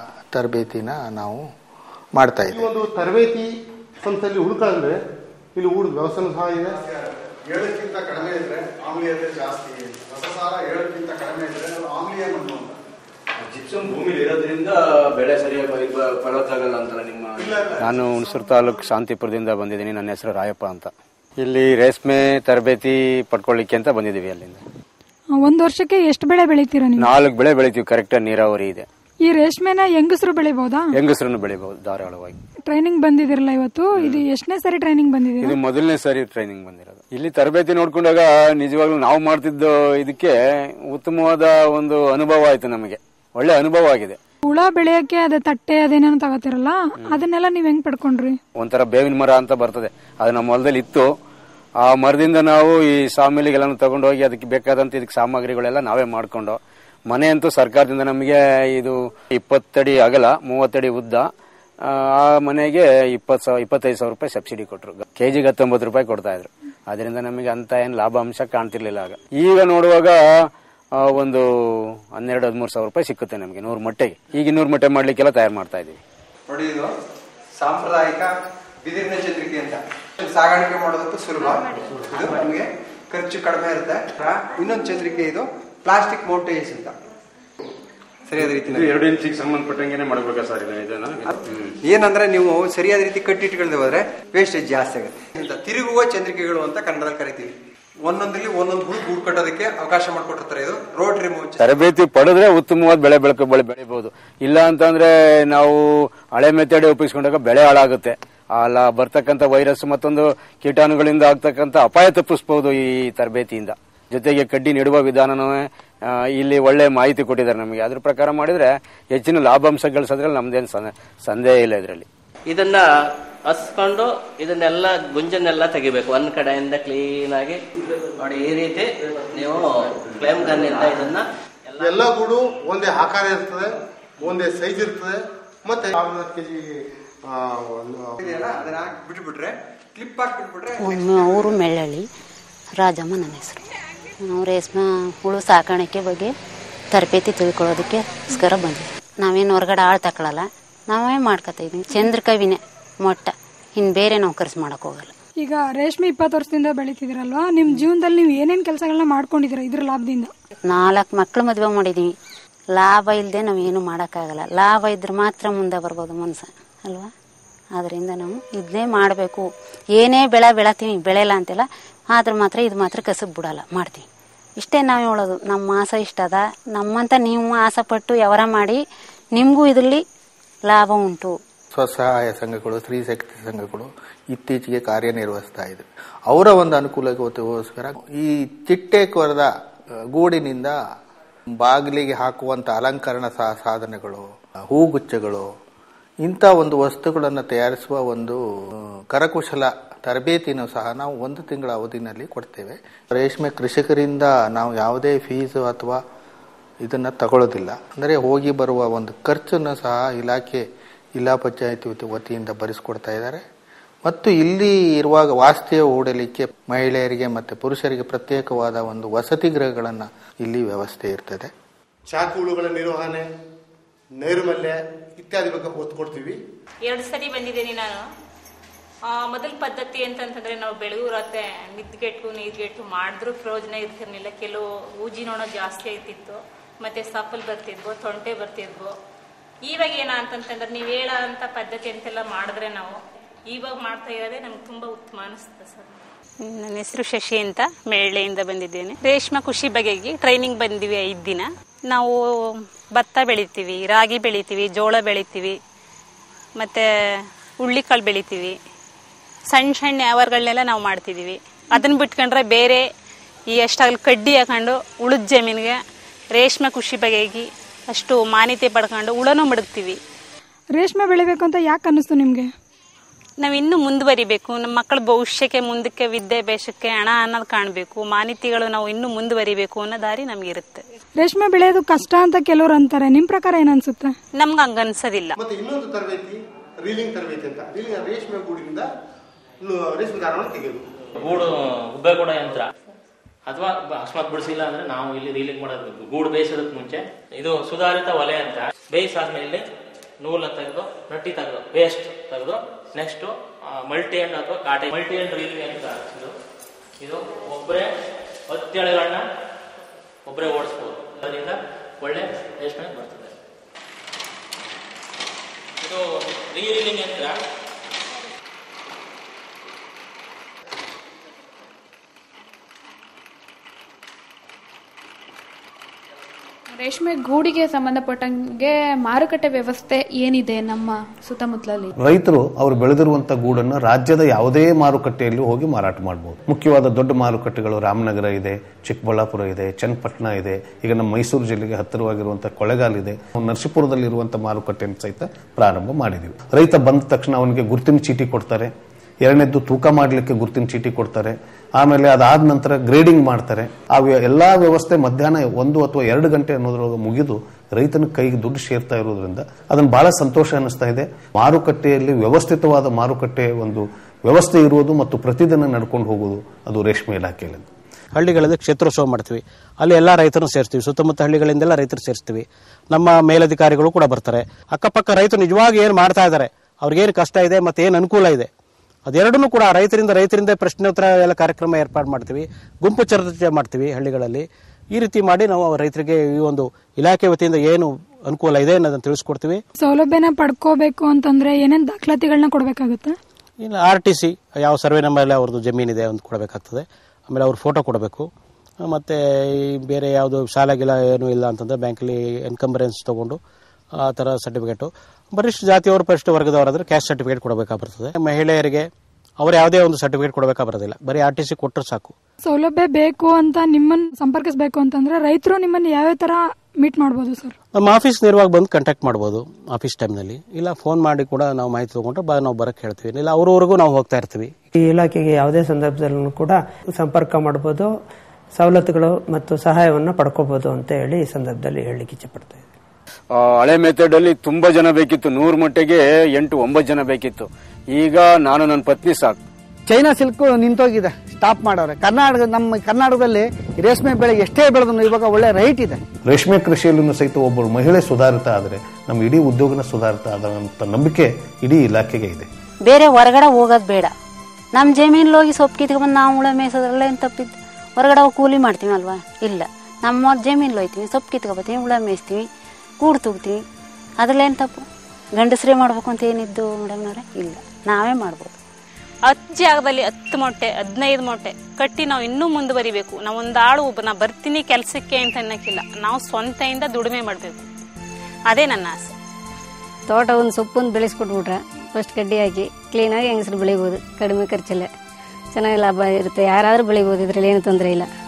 ತರಬೇತಿನ ನಾವು ಮಾಡ್ತಾ ಈ ಇದ್ದೀವಿ ಒಂದು ತರಬೇತಿ ಸಂಸ್ಥೆಯಲ್ಲಿ ಹುಡುಕಾದ್ರೆ ಇಲ್ಲಿ ಊಟದ ವ್ಯವಸ್ಥೆ ಸಹ ಇದೆ ಏಳಕ್ಕಿಂತ ಕಡಿಮೆ ಇದ್ರೆ ಆಮ್ಲೀಯತೆ ಜಾಸ್ತಿ ರಸಸಾರ ಏಳಕ್ಕಿಂತ ಕಡಿಮೆ ಇದ್ರೆ ಅದು ಆಮ್ಲೀಯ ಮಣ್ಣು ಅಂತ ಜಿಪ್ಸಮ್ ಭೂಮಿಲಿ ಇರೋದ್ರಿಂದ ಬೆಳೆ ಸರಿಯಾಗಿ ಫಲವತ್ತಾಗಲ್ಲ ಅಂತಲ್ಲ ನಿಮ್ಮ ನಾನು ಹುಣಸೂರು ತಾಲೂಕು ಶಾಂತಿಪುರದಿಂದ ಬಂದಿದ್ದೀನಿ ನನ್ನ ಹೆಸರು ರಾಯಪ್ಪ ಅಂತ ಇಲ್ಲಿ ರೇಷ್ಮೆ ತರಬೇತಿ ಪಡ್ಕೊಳ್ಳಿಕ್ಕೆ ಅಂತ ಬಂದಿದ್ದೀವಿ ಅಲ್ಲಿಂದ ಒಂದ್ ವರ್ಷಕ್ಕೆ ಎಷ್ಟು ಬೆಳೆ ಬೆಳಿತೀರಾ ನೀವು ನಾಲ್ಕು ಬೆಳೆ ಬೆಳಿತೀವಿ ಕರೆಕ್ಟ್ ನೀರಾವರಿ ಇದೆ ಈ ರೇಷ್ಮೆನ ಹೆಂಗಸರು ಬೆಳಿಬಹುದಾ ಹೆಂಗಸರನ್ನು ಬೆಳಿಬಹುದು ಧಾರಾಳವಾಗಿ ಟ್ರೈನಿಂಗ್ ಬಂದಿದಿರಲ್ಲ ಇವತ್ತು ಇದು ಎಷ್ಟನೇ ಸರಿ ಟ್ರೈನಿಂಗ್ ಬಂದಿದ್ದೀರಾ ಇದು ಮೊದಲನೇ ಸಾರಿ ಟ್ರೈನಿಂಗ್ ಬಂದಿರೋದು ಇಲ್ಲಿ ತರಬೇತಿ ನೋಡ್ಕೊಂಡಾಗ ನಿಜವಾಗ್ಲೂ ನಾವು ಮಾಡ್ತಿದ್ದ ಇದಕ್ಕೆ ಉತ್ತಮವಾದ ಒಂದು ಅನುಭವ ಆಯ್ತು ನಮಗೆ ಒಳ್ಳೆ ಅನುಭವ ಆಗಿದೆ ಹುಳ ಬೆಳೆಯಕ್ಕೆ ಅದೇ ತಟ್ಟೆ ಅದೇನೇನೋ ತಗೋತಿರಲ್ಲ ಅದನ್ನೆಲ್ಲ ನೀವ್ ಹೆಂಗ್ ಪಡ್ಕೊಂಡ್ರಿ ಒಂಥರ ಬೇವಿನ ಮರ ಅಂತ ಬರ್ತದೆ ಅದು ನಮ್ಮ ಹೊಲದಲ್ಲಿ ಇತ್ತು ಆ ಮರದಿಂದ ನಾವು ಈ ಸಾಮಿಲಿಗೆಲ್ಲ ತಗೊಂಡೋಗಿ ಅದಕ್ಕೆ ಬೇಕಾದಂತ ಇದಕ್ಕೆ ಸಾಮಗ್ರಿಗಳೆಲ್ಲ ನಾವೇ ಮಾಡ್ಕೊಂಡು ಮನೆ ಅಂತೂ ಸರ್ಕಾರದಿಂದ ನಮಗೆ ಇದು ಇಪ್ಪತ್ತಡಿ ಅಗಲ ಮೂವತ್ತಡಿ ಉದ್ದ ಆ ಆ ಮನೆಗೆ ಇಪ್ಪತ್ತು ಸಾವಿರ ಇಪ್ಪತ್ತೈದು ಸಾವಿರ ರೂಪಾಯಿ ಸಬ್ಸಿಡಿ ಕೊಟ್ಟರು ಕೆಜಿಗೆ ಹತ್ತೊಂಬತ್ತು ರೂಪಾಯಿ ಕೊಡ್ತಾ ಇದ್ರು ಅದರಿಂದ ನಮಗೆ ಅಂತ ಏನು ಲಾಭಾಂಶ ಕಾಣ್ತಿರ್ಲಿಲ್ಲ ಆಗ ಈಗ ನೋಡುವಾಗ ಆ, ಒಂದು ಹನ್ನೆರಡು ಹದಿಮೂರು ಸಾವಿರ ರೂಪಾಯಿ ಸಿಕ್ಕುತ್ತೆ ನಮಗೆ ನೂರು ಮೊಟ್ಟೆಗೆ ಈಗ ನೂರು ಮೊಟ್ಟೆ ಮಾಡ್ಲಿಕ್ಕೆಲ್ಲ ತಯಾರು ಮಾಡ್ತಾ ಇದೀವಿ ನೋಡಿ ಇದು ಸಾಂಪ್ರದಾಯಿಕ ಬಿದಿರಿನ ಚಂದ್ರಿಕೆ ಅಂತ ಸಾಗಾಣಿಕೆ ಮಾಡೋದಕ್ಕೂ ಸುಲಭ ಇದು ನಿಮಗೆ ಖರ್ಚು ಕಡಿಮೆ ಇರುತ್ತೆ ಇನ್ನೊಂದು ಚಂದ್ರಿಕೆ ಇದು ಪ್ಲಾಸ್ಟಿಕ್ ಮೌಂಟೇಜ್ ಅಂತ ಸರಿಯಾದ ರೀತಿ ಎರಡು ಇಂಚಿಗೆ ಸಂಬಂಧಪಟ್ಟಂಗೆ ಮಾಡ್ಬೇಕಾ ಸರ್ ಇದನ್ನ ಏನಂದ್ರೆ ನೀವು ಸರಿಯಾದ ರೀತಿ ಕಟ್ಟಿಟ್ಕೊಳ್ದೆ ಹೋದ್ರೆ ವೇಸ್ಟೇಜ್ ಜಾಸ್ತಿ ಆಗುತ್ತೆ ಇಂಥ ತಿರುಗುವ ಚಂದ್ರಿಕೆಗಳು ಅಂತ ಕನ್ನಡದಲ್ಲಿ ಕರಿತೀವಿ ಒಂದೊಂದಲ್ಲಿ ಒಂದೊಂದು ಹುಳು ಗೂಡು ಕಟ್ಟೋದಕ್ಕೆ ಅವಕಾಶ ಮಾಡಿಕೊಟ್ಟಿರ್ತಾರೆ ಇದು ರೋಟರಿ ಮೌಂಟ್ ತರಬೇತಿ ಪಡೆದ್ರೆ ಉತ್ತಮವಾದ ಬೆಳೆ ಬೆಳಕ ಬೆಳೆ ಬೆಳಿಬಹುದು ಇಲ್ಲ ಅಂತಂದ್ರೆ ನಾವು ಹಳೆ ಮೆಥಡ್ ಉಪಯೋಗಿಸ್ಕೊಂಡಾಗ ಬೆಳೆ ಹಾಳಾಗುತ್ತೆ ಅಲ್ಲ ಬರ್ತಕ್ಕಂಥ ವೈರಸ್ ಮತ್ತೊಂದು ಕೀಟಾಣುಗಳಿಂದ ಆಗ್ತಕ್ಕಂಥ ಅಪಾಯ ತಪ್ಪಿಸಬಹುದು ಈ ತರಬೇತಿಯಿಂದ ಜೊತೆಗೆ ಕಡ್ಡಿ ನೆಡುವ ವಿಧಾನನೂ ಆ, ಇಲ್ಲಿ ಒಳ್ಳೆ ಮಾಹಿತಿ ಕೊಟ್ಟಿದ್ದಾರೆ ನಮಗೆ ಅದ್ರ ಪ್ರಕಾರ ಮಾಡಿದ್ರೆ ಹೆಚ್ಚಿನ ಲಾಭಾಂಶ ಗಳಿಸೋದ್ರಲ್ಲಿ ನಮ್ದೇನು ಸಂ- ಸಂದೇಹ ಇಲ್ಲ ಇದರಲ್ಲಿ ಇದನ್ನ ಹಸ್ಕೊಂಡು ಇದನ್ನೆಲ್ಲ ಗುಂಜನ್ನೆಲ್ಲ ತೆಗಿಬೇಕು ಒಂದ್ ಕಡೆಯಿಂದ ಕ್ಲೀನ್ ಆಗಿ ನೋಡಿ ಈ ರೀತಿ ನೀವು ಫ್ಲೇಮ್ ಗನ್ ಇಂದ ಇದನ್ನ ಎಲ್ಲ ಗೂಡು ಒಂದೇ ಆಕಾರ ಇರ್ತದೆ ಒಂದೇ ಸೈಜ್ ಇರ್ತದೆ ಮತ್ತೆ ಕೆಜಿ ಅದನ್ನ ಹಾಕಿ ಬಿಟ್ಬಿಟ್ರೆ ಕ್ಲಿಪ್ ಹಾಕಿ ಬಿಟ್ಬಿಟ್ರೆ ಊರು ಮೆಳ್ಳಳ್ಳಿ ರಾಜಮ್ಮ ನನ್ನ ಹೆಸರು ನಾವು ರೇಷ್ಮೆ ಹುಳು ಸಾಕಾಣಿಕೆ ಬಗ್ಗೆ ತರಬೇತಿ ತಿಳ್ಕೊಳ್ಳೋದಕ್ಕೆಸ್ಕರ ಬಂದಿದ್ವಿ ನಾವೇನು ಹೊರಗಡೆ ಆಳ್ ತಗೊಳಲ್ಲ ನಾವೇ ಮಾಡ್ಕೊತಾ ಇದೀವಿ ಚಂದ್ರಕವಿನೇ ಮೊಟ್ಟ ಇನ್ನು ಬೇರೆ ನಾವು ಖರ್ಚು ಮಾಡಕ್ ಹೋಗಲ್ಲ ಈಗ ರೇಷ್ಮೆ ಇಪ್ಪತ್ತು ವರ್ಷದಿಂದ ಬೆಳಿತಿದಿರಲ್ವಾ ನಿಮ್ ಜೀವನದಲ್ಲಿ ನೀವು ಏನೇನ್ ಕೆಲಸಗಳನ್ನ ಮಾಡ್ಕೊಂಡಿದ್ದೀರಾ ಇದ್ರ ಲಾಭದಿಂದ ನಾಲ್ಕು ಮಕ್ಳು ಮದುವೆ ಮಾಡಿದೀವಿ ಲಾಭ ಇಲ್ಲದೆ ನಾವು ಏನು ಮಾಡೋಕ್ಕಾಗಲ್ಲ ಲಾಭ ಇದ್ರೆ ಮಾತ್ರ ಮುಂದೆ ಬರ್ಬೋದು ಮನ್ಸ ಅಲ್ವಾ ಅದರಿಂದ ನಾವು ಇದನ್ನೇ ಮಾಡಬೇಕು ಏನೇ ಬೆಳೆ ಬೆಳತೀವಿ ಬೆಳೆಯಲ್ಲ ಅಂತೆಲ್ಲ ಆದ್ರೆ ಮಾತ್ರ ಇದು ಮಾತ್ರ ಕಸಬ್ ಬಿಡಲ್ಲ ಮಾಡ್ತೀವಿ ಇಷ್ಟೇ ನಾವು ಹೇಳೋದು ನಮ್ಮ ಆಸೆ ಇಷ್ಟ ಅದ ನಮ್ಮಂತ ನೀವು ಆಸೆ ಪಟ್ಟು ವ್ಯವಹಾರ ಮಾಡಿ ನಿಮಗೂ ಇದರಲ್ಲಿ ಲಾಭ ಉಂಟು ಸ್ವಸಹಾಯ ಸಂಘಗಳು ಸ್ತ್ರೀ ಶಕ್ತಿ ಸಂಘಗಳು ಇತ್ತೀಚೆಗೆ ಕಾರ್ಯನಿರ್ವಹಿಸ್ತಾ ಇದೆ ಅವರ ಒಂದು ಅನುಕೂಲಕ್ಕೋಸ್ಕರ ಈ ಚಿಟ್ಟೆ ಕೊರದ ಅಹ್, ಗೂಡಿನಿಂದ ಬಾಗಿಲಿಗೆ ಹಾಕುವಂತ ಅಲಂಕರಣ ಸಾ- ಸಾಧನಗಳು ಹೂಗುಚ್ಚಗಳು ಇಂಥ ಒಂದು ವಸ್ತುಗಳನ್ನು ತಯಾರಿಸುವ ಒಂದು ಅಹ್, ಕರಕುಶಲ ತರಬೇತಿನೂ ಸಹ ನಾವು ಒಂದು ತಿಂಗಳ ಅವಧಿನಲ್ಲಿ ಕೊಡ್ತೇವೆ ರೇಷ್ಮೆ ಕೃಷಿಕರಿಂದ ನಾವು ಯಾವುದೇ ಫೀಸು ಅಥವಾ ಇದನ್ನ ತಗೊಳ್ಳೋದಿಲ್ಲ ಅಂದರೆ ಹೋಗಿ ಬರುವ ಒಂದು ಖರ್ಚನ್ನು ಸಹ ಇಲಾಖೆ ಜಿಲ್ಲಾ ಪಂಚಾಯತಿ ವತಿಯಿಂದ ಭರಿಸ್ಕೊಡ್ತಾ ಇದ್ದಾರೆ ಮತ್ತು ಇಲ್ಲಿ ಇರುವಾಗ ವಾಸ್ತವ್ಯ ಹೂಡಲಿಕ್ಕೆ ಮಹಿಳೆಯರಿಗೆ ಮತ್ತು ಪುರುಷರಿಗೆ ಪ್ರತ್ಯೇಕವಾದ ಒಂದು ವಸತಿ ಗೃಹಗಳನ್ನು ಇಲ್ಲಿ ವ್ಯವಸ್ಥೆ ಇರ್ತದೆ ಚಾಕು ಹುಳುಗಳ ನಿರ್ವಹಣೆ ನೈರ್ಮಲ್ಯ ಇತ್ಯಾದಿ ಬಗ್ಗೆ ಒತ್ತು ಕೊಡ್ತೀವಿ ಎರಡು ಸರಿ ಬಂದಿದ್ದೀನಿ ನಾನು ಆ, ಮೊದಲ ಪದ್ಧತಿ ಅಂತಂತಂದ್ರೆ ನಾವು ಬೆಳಗೂರತ್ತೆ ನಿದ್ಗೆಟ್ಟು ನೀರ್ಗೆಟ್ಟು ಮಾಡಿದ್ರೂ ಪ್ರಯೋಜನ ಇರ್ತಿರ್ಲಿಲ್ಲ ಕೆಲವು ಊಜಿ ನೋಣ ಜಾಸ್ತಿ ಆಯ್ತಿತ್ತು ಮತ್ತೆ ಸಪ್ಪಲ್ ಬರ್ತಿದ್ವು ತೊಂಟೆ ಬರ್ತಿದ್ವು ಇವಾಗ ಏನ ಅಂತಂತಂದ್ರೆ ನೀವು ಹೇಳೋ ಅಂತ ಪದ್ಧತಿ ಅಂತೆಲ್ಲ ಮಾಡಿದ್ರೆ ನಾವು ಇವಾಗ ಮಾಡ್ತಾ ಇರೋದೇ ನಮ್ಗೆ ತುಂಬಾ ಉತ್ತಮ ಅನಿಸ್ತದೆ ಸರ್ ನನ್ನ ಹೆಸರು ಶಶಿ ಅಂತ ಮೇಳೆಯಿಂದ ಬಂದಿದ್ದೇನೆ ರೇಷ್ಮೆ ಕೃಷಿ ಬಗೆಗೆ ಟ್ರೈನಿಂಗ್ ಬಂದಿವಿ ಐದು ದಿನ ನಾವು ಭತ್ತ ಬೆಳಿತೀವಿ ರಾಗಿ ಬೆಳಿತೀವಿ ಜೋಳ ಬೆಳಿತೀವಿ ಮತ್ತು ಹುಳ್ಳಿಕಾಳು ಬೆಳಿತೀವಿ ಸಣ್ಣ ಸಣ್ಣ ವ್ಯವಹಾರಗಳನ್ನೆಲ್ಲ ನಾವು ಮಾಡ್ತಿದ್ದೀವಿ ಅದನ್ನ ಬಿಟ್ಕೊಂಡ್ರೆ ಬೇರೆ ಈ ಎಷ್ಟಾಗಲಿ ಕಡ್ಡಿ ಹಾಕೊಂಡು ಉಳಿದ ಜಮೀನಿಗೆ ರೇಷ್ಮೆ ಕೃಷಿ ಬಗೆಗಿ ಅಷ್ಟು ಮಾನ್ಯತೆ ಪಡ್ಕೊಂಡು ಉಳನೂ ಮಡಗ್ತೀವಿ ರೇಷ್ಮೆ ಬೆಳಿಬೇಕು ಅಂತ ಯಾಕೆ ಅನ್ನಿಸ್ತು ನಿಮ್ಗೆ ನಾವು ಇನ್ನೂ ಮುಂದುವರಿಬೇಕು ನಮ್ಮ ಮಕ್ಕಳ ಭವಿಷ್ಯಕ್ಕೆ ಮುಂದಕ್ಕೆ ವಿದ್ಯಾಭ್ಯಾಸಕ್ಕೆ ಹಣ ಅನ್ನೋದು ಕಾಣಬೇಕು ಮಾನ್ಯತೆಗಳು ನಾವು ಇನ್ನೂ ಮುಂದುವರಿಬೇಕು ಅನ್ನೋ ದಾರಿ ನಮಗಿರುತ್ತೆ ರೇಷ್ಮೆ ಬೆಳೆಯೋದು ಕಷ್ಟ ಅಂತ ಕೆಲವ್ರು ಅಂತಾರೆ ನಿಮ್ ಪ್ರಕಾರ ಏನ್ ಅನ್ಸುತ್ತೆ ನಮ್ಗೆ ಹಂಗ ಅನ್ಸೋದಿಲ್ಲ ಮತ್ತೆ ಇನ್ನೊಂದು ತರಬೇತಿ ರೀಲಿಂಗ್ ತರಬೇತಿ ಅಂತ ರೀಲಿಂಗ್ ರೇಷ್ಮೆ ಗೂಡಿನಿಂದ ಇನ್ನು ರೇಷ್ಮೆ ದಾರವನ್ನು ತೆಗೆಯೋದು ಗೂಡು ಉಬ್ಬೆ ಕೂಡ ಯಂತ್ರ ಅಥವಾ ಅಕಸ್ಮಾತ್ ಬಿಡಿಸಿಲ್ಲ ಅಂದ್ರೆ ನಾವು ಇಲ್ಲಿ ರೀಲಿಂಗ್ ಮಾಡೋದು ಗೂಡು ಬೇಯಿಸೋದಕ್ಕೆ ಮುಂಚೆ ಇದು ಸುಧಾರಿತ ಒಲೆ ಅಂತ ಬೇಯಿಸಾದ್ಮೇಲೆ ನೂಲ ತೆಗೆದು ರೊಟ್ಟಿ ತೆಗೆದು ವೇಸ್ಟ್ ತೆಗೆದು ನೆಕ್ಸ್ಟ್ ಮಲ್ಟಿ ಎಂಡ್ ಅಥವಾ ಕಾಟೆ ಮಲ್ಟಿ ಎಂಡ್ ರೀಲಿಂಗ್ ಅಂತ ಇದು ಇದು ಒಬ್ಬರೇ ಹತ್ತು ಎಳೆಗಳನ್ನ ಒಬ್ಬರೇ ಓಡಿಸ್ಬೋದು ಅದರಿಂದ ಒಳ್ಳೆ ರೇಷ್ಮೆ ಬರ್ತದೆ ಇದು ರೀಲಿಂಗ್ ಯಂತ್ರ ರೇಷ್ಮೆ ಗೂಡಿಗೆ ಸಂಬಂಧಪಟ್ಟಂಗೆ ಮಾರುಕಟ್ಟೆ ವ್ಯವಸ್ಥೆ ಏನಿದೆ ನಮ್ಮ ಸುತ್ತಮುತ್ತಲಲ್ಲಿ ರೈತರು ಅವರು ಬೆಳೆದಿರುವಂತ ಗೂಡನ್ನು ರಾಜ್ಯದ ಯಾವುದೇ ಮಾರುಕಟ್ಟೆಯಲ್ಲಿ ಹೋಗಿ ಮಾರಾಟ ಮಾಡಬಹುದು ಮುಖ್ಯವಾದ ದೊಡ್ಡ ಮಾರುಕಟ್ಟೆಗಳು ರಾಮನಗರ ಇದೆ ಚಿಕ್ಕಬಳ್ಳಾಪುರ ಇದೆ ಚನ್ನಪಟ್ಟಣ ಇದೆ ಈಗ ನಮ್ಮ ಮೈಸೂರು ಜಿಲ್ಲೆಗೆ ಹತ್ತಿರವಾಗಿರುವಂತಹ ಕೊಳೆಗಾಲ್ ಇದೆ ನರಸೀಪುರದಲ್ಲಿ ಇರುವಂತಹ ಮಾರುಕಟ್ಟೆಯನ್ನು ಸಹಿತ ಪ್ರಾರಂಭ ಮಾಡಿದೀವಿ ರೈತ ಬಂದ ತಕ್ಷಣ ಅವನಿಗೆ ಗುರುತಿನ ಚೀಟಿ ಕೊಡ್ತಾರೆ ಎರಡನೇದ್ದು ತೂಕ ಮಾಡಲಿಕ್ಕೆ ಗುರುತಿನ ಚೀಟಿ ಕೊಡ್ತಾರೆ ಆಮೇಲೆ ಅದಾದ ನಂತರ ಗ್ರೇಡಿಂಗ್ ಮಾಡ್ತಾರೆ ಆ ವ್ಯ- ಎಲ್ಲಾ ವ್ಯವಸ್ಥೆ ಮಧ್ಯಾಹ್ನ ಒಂದು ಅಥವಾ ಎರಡು ಗಂಟೆ ಅನ್ನೋದ್ರೊಳಗೆ ಮುಗಿದು ರೈತನ ಕೈಗೆ ದುಡ್ಡು ಸೇರ್ತಾ ಇರೋದ್ರಿಂದ ಅದನ್ನು ಬಹಳ ಸಂತೋಷ ಅನಿಸ್ತಾ ಇದೆ ಮಾರುಕಟ್ಟೆಯಲ್ಲಿ ವ್ಯವಸ್ಥಿತವಾದ ಮಾರುಕಟ್ಟೆ ಒಂದು ವ್ಯವಸ್ಥೆ ಇರುವುದು ಮತ್ತು ಪ್ರತಿದಿನ ನಡ್ಕೊಂಡು ಹೋಗುವುದು ಅದು ರೇಷ್ಮೆ ಇಲಾಖೆಯಲ್ಲಿ ಹಳ್ಳಿಗಳಲ್ಲಿ ಕ್ಷೇತ್ರೋತ್ಸವ ಮಾಡ್ತೀವಿ ಅಲ್ಲಿ ಎಲ್ಲ ರೈತರನ್ನು ಸೇರಿಸ್ತೀವಿ ಸುತ್ತಮುತ್ತ ಹಳ್ಳಿಗಳಿಂದೆಲ್ಲ ರೈತರು ಸೇರಿಸ್ತೀವಿ ನಮ್ಮ ಮೇಲಧಿಕಾರಿಗಳು ಕೂಡ ಬರ್ತಾರೆ ಅಕ್ಕಪಕ್ಕ ರೈತರು ನಿಜವಾಗಿ ಏನು ಮಾಡ್ತಾ ಇದ್ದಾರೆ ಅವ್ರಿಗೇನು ಕಷ್ಟ ಇದೆ ಮತ್ತೆ ಏನು ಅನುಕೂಲ ಇದೆ ಅದೆರಡನ್ನೂ ಕೂಡ ರೈತರಿಂದ ರೈತರಿಂದ ಪ್ರಶ್ನೋತ್ತರ ಎಲ್ಲ ಕಾರ್ಯಕ್ರಮ ಏರ್ಪಾಡು ಮಾಡ್ತೀವಿ ಗುಂಪು ಚರ್ಚೆ ಮಾಡ್ತೀವಿ ಹಳ್ಳಿಗಳಲ್ಲಿ ಈ ರೀತಿ ಮಾಡಿ ನಾವು ರೈತರಿಗೆ ಈ ಒಂದು ಇಲಾಖೆ ವತಿಯಿಂದ ಏನು ಅನುಕೂಲ ಇದೆ ಅನ್ನೋದನ್ನು ತಿಳಿಸ್ಕೊಡ್ತೀವಿ ಸೌಲಭ್ಯನ ಪಡ್ಕೋಬೇಕು ಅಂತಂದ್ರೆ ಏನೇನ್ ದಾಖಲಾತಿಗಳನ್ನ ಕೊಡ್ಬೇಕಾಗುತ್ತೆ ಇನ್ನು ಆರ್ ಟಿ ಸಿ ಯಾವ ಸರ್ವೆ ನಂಬರ್ ಅವ್ರದ್ದು ಜಮೀನಿದೆ ಅಂತ ಕೊಡಬೇಕಾಗ್ತದೆ ಆಮೇಲೆ ಅವ್ರ ಫೋಟೋ ಕೊಡಬೇಕು ಮತ್ತು ಈ ಬೇರೆ ಯಾವುದು ಸಾಲ ಗಿಲ ಏನೂ ಇಲ್ಲ ಅಂತಂದರೆ ಬ್ಯಾಂಕಲ್ಲಿ ಎನ್ಕಂಬರೆನ್ಸ್ ತೊಗೊಂಡು ಆ ಥರ ಸರ್ಟಿಫಿಕೇಟು ಬರಿಷ್ಠ ಜಾತಿಯವರು ಪರಿಷ್ಠ ವರ್ಗದವರಾದರೆ ಕ್ಯಾಸ್ಟ್ ಸರ್ಟಿಫಿಕೇಟ್ ಕೊಡಬೇಕಾಗ್ತದೆ ಮಹಿಳೆಯರಿಗೆ ಅವ್ರು ಯಾವುದೇ ಒಂದು ಸರ್ಟಿಫಿಕೇಟ್ ಕೊಡಬೇಕಾ ಬರೋದಿಲ್ಲ ಬರೀ ಆರ್ ಟಿ ಸಿ ಕೊಟ್ಟರೆ ಸಾಕು ಸೌಲಭ್ಯ ಬೇಕು ಅಂತ ನಿಮ್ಮನ್ನ ಸಂಪರ್ಕಿಸಬೇಕು ಅಂತಂದ್ರೆ ರೈತರು ನಿಮ್ಮನ್ನ ಯಾವ್ಯಾವ ತರ ಮೀಟ್ ಮಾಡ್ಬೋದು ಸರ್ ನಮ್ಮ ಆಫೀಸ್ ನೇರವಾಗಿ ಬಂದು ಕಾಂಟ್ಯಾಕ್ಟ್ ಮಾಡ್ಬೋದು ಆಫೀಸ್ ಟೈಮ್ನಲ್ಲಿ ಇಲ್ಲ ಫೋನ್ ಮಾಡಿ ಕೂಡ ನಾವು ಮಾಹಿತಿ ತೊಗೊಂಡ್ರೆ ಬಾ ನಾವು ಬರೋಕ್ಕೆ ಹೇಳ್ತೀವಿ ಇಲ್ಲ ಅವ್ರವರೆಗೂ ನಾವು ಹೋಗ್ತಾ ಇರ್ತೀವಿ ಈ ಇಲಾಖೆಗೆ ಯಾವುದೇ ಸಂದರ್ಭದಲ್ಲೂ ಕೂಡ ಸಂಪರ್ಕ ಮಾಡಬಹುದು ಸವಲತ್ತುಗಳು ಮತ್ತು ಸಹಾಯವನ್ನು ಪಡ್ಕೋಬಹುದು ಅಂತ ಹೇಳಿ ಈ ಸಂದರ್ಭದಲ್ಲಿ ಹೇಳಲಿಕ್ಕೆ ಇಚ್ಛೆಪಡ್ತೇವೆ ಆ, ಹಳೆ ಮೆಥಡ್ ಅಲ್ಲಿ ತುಂಬಾ ಜನ ಬೇಕಿತ್ತು ನೂರ್ ಮಟ್ಟಿಗೆ ಎಂಟು ಒಂಬತ್ತು ಜನ ಬೇಕಿತ್ತು ಈಗ ನಾನು ನನ್ನ ಪತ್ನಿ ಸಾಕು ಚೈನಾ ಸಿಲ್ಕ್ ನಿಂತೋಗಿದೆ ಸ್ಟಾಪ್ ಮಾಡವ್ರೆ ಕರ್ನಾಟಕ ನಮ್ಮ ಕರ್ನಾಟಕದಲ್ಲಿ ರೇಷ್ಮೆ ಬೆಳೆ ಎಷ್ಟೇ ಬೆಳೆದ್ರು ಇವಾಗ ಒಳ್ಳೆ ರೈಟ್ ಇದೆ ರೇಷ್ಮೆ ಕೃಷಿಯಲ್ಲೂ ಸಹಿತ ಒಬ್ಬರು ಮಹಿಳೆ ಸುಧಾರಿತ ಆದರೆ ನಮ್ಮ ಇಡೀ ಉದ್ಯೋಗನ ಸುಧಾರಿತ ಆದಂತ ನಂಬಿಕೆ ಇಡೀ ಇಲಾಖೆಗೆ ಇದೆ ಬೇರೆ ಹೊರಗಡೆ ಹೋಗೋದು ಬೇಡ ನಮ್ಮ ಜಮೀನಲ್ಲಿ ಹೋಗಿ ಸೊಪ್ಪು ಕಿತ್ಕೊಂಡ್ಬಂದು ನಾವು ಉಳ ಮೇಯ್ಸೋದ್ರಲ್ಲ ಏನು ತಪ್ಪಿದ್ದು ಹೊರಗಡೆ ಹೋಗಿ ಕೂಲಿ ಮಾಡ್ತೀವಿ ಅಲ್ವಾ ಇಲ್ಲ ನಮ್ಮ ಜಮೀನಲ್ಲಿ ಹೋಯ್ತೀವಿ ಸೊಪ್ಪು ಕಿತ್ಕೊಬತ್ತೀವಿ ಉಳ ಮೇಯಿಸ್ತೀವಿ ಕೂಡು ತೂಗ್ತೀವಿ ಅದ್ರಲ್ಲೇನು ತಪ್ಪು ಗಂಡಸರೇ ಮಾಡ್ಬೇಕು ಅಂತ ಏನಿದ್ದು ಮೇಡಮ್ನವ್ರೆ ಇಲ್ಲ ನಾವೇ ಮಾಡ್ಬೋದು ಹತ್ತು ಜಾಗದಲ್ಲಿ ಹತ್ತು ಮೊಟ್ಟೆ ಹದಿನೈದು ಮೊಟ್ಟೆ ಕಟ್ಟಿ ನಾವು ಇನ್ನೂ ಮುಂದುವರಿಬೇಕು ನಾವು ಒಂದು ಆಳು ಒಬ್ಬ ನಾ ಬರ್ತೀನಿ ಕೆಲಸಕ್ಕೆ ಅಂತ ಅನ್ನೋಕ್ಕಿಲ್ಲ ನಾವು ಸ್ವಂತದಿಂದ ದುಡಿಮೆ ಮಾಡಬೇಕು ಅದೇ ನನ್ನ ಆಸೆ ತೋಟ ಒಂದು ಸೊಪ್ಪೊಂದು ಬೆಳೆಸ್ಕೊಟ್ಬಿಟ್ರೆ ಫಸ್ಟ್ ಕಡ್ಡಿ ಹಾಕಿ ಕ್ಲೀನಾಗಿ ಹೆಂಗಸರು ಬೆಳಿಬೋದು ಕಡಿಮೆ ಖರ್ಚಲ್ಲೇ ಚೆನ್ನಾಗಿ ಲಾಭ ಇರುತ್ತೆ ಯಾರಾದರೂ ಬೆಳಿಬೋದು ಇದರಲ್ಲಿ ಏನು ತೊಂದರೆ ಇಲ್ಲ